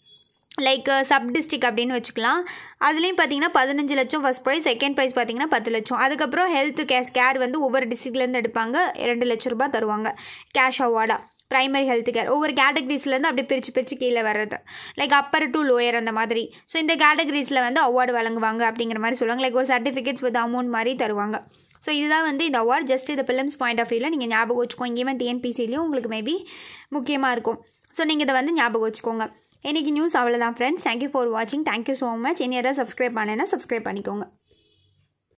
லைக் சப் டிஸ்ட்ரிக் அப்படின்னு வச்சுக்கலாம் அதுலேயும் பார்த்தீங்கன்னா பதினஞ்சு லட்சம் ஃபஸ்ட் ப்ரைஸ் செகண்ட் ப்ரைஸ் பார்த்தீங்கன்னா பத்து லட்சம் அதுக்கப்புறம் ஹெல்த் கேஸ் கேர் வந்து ஒவ்வொரு டிஸ்ட்ரிக்ட்லேருந்து எடுப்பாங்க ரெண்டு லட்ச ரூபாய் தருவாங்க கேஷ் அவார்டாக ப்ரைமரி ஹெல்த் கேர் ஒவ்வொரு கேட்டகரிஸ்லேருந்து அப்படியே பிரித்து பிரித்து கீழே வர்றது லைக் அப்பர் டு லோயர் அந்த மாதிரி ஸோ இந்த கேட்டகரிஸில் வந்து அவார்டு வழங்குவாங்க அப்படிங்கிற மாதிரி சொல்லுவாங்க லைக் ஒரு சர்டிஃபிகேட்ஸ் வித் அமௌண்ட் மாதிரி தருவாங்க ஸோ இதுதான் வந்து இந்த அவார்ட் ஜஸ்ட் இந்த பிலிம்ஸ் பாயிண்ட் ஆஃப் வியூவில் நீங்கள் ஞாபகம் வச்சுக்கோங்க ஈவன் டிஎன்பிசிலையும் உங்களுக்கு மேபி முக்கியமாக இருக்கும் ஸோ நீங்கள் இதை வந்து ஞாபகம் வச்சுக்கோங்க இன்றைக்கி நியூஸ் அவ்வளோதான் ஃப்ரெண்ட்ஸ் தேங்க்யூ ஃபார் வாட்சிங் தேங்க்யூ ஸோ மச் இனி யாராவது சப்ஸ்கிரைப் பண்ணேன்னா சப்ஸ்கிரைப் பண்ணிக்கோங்க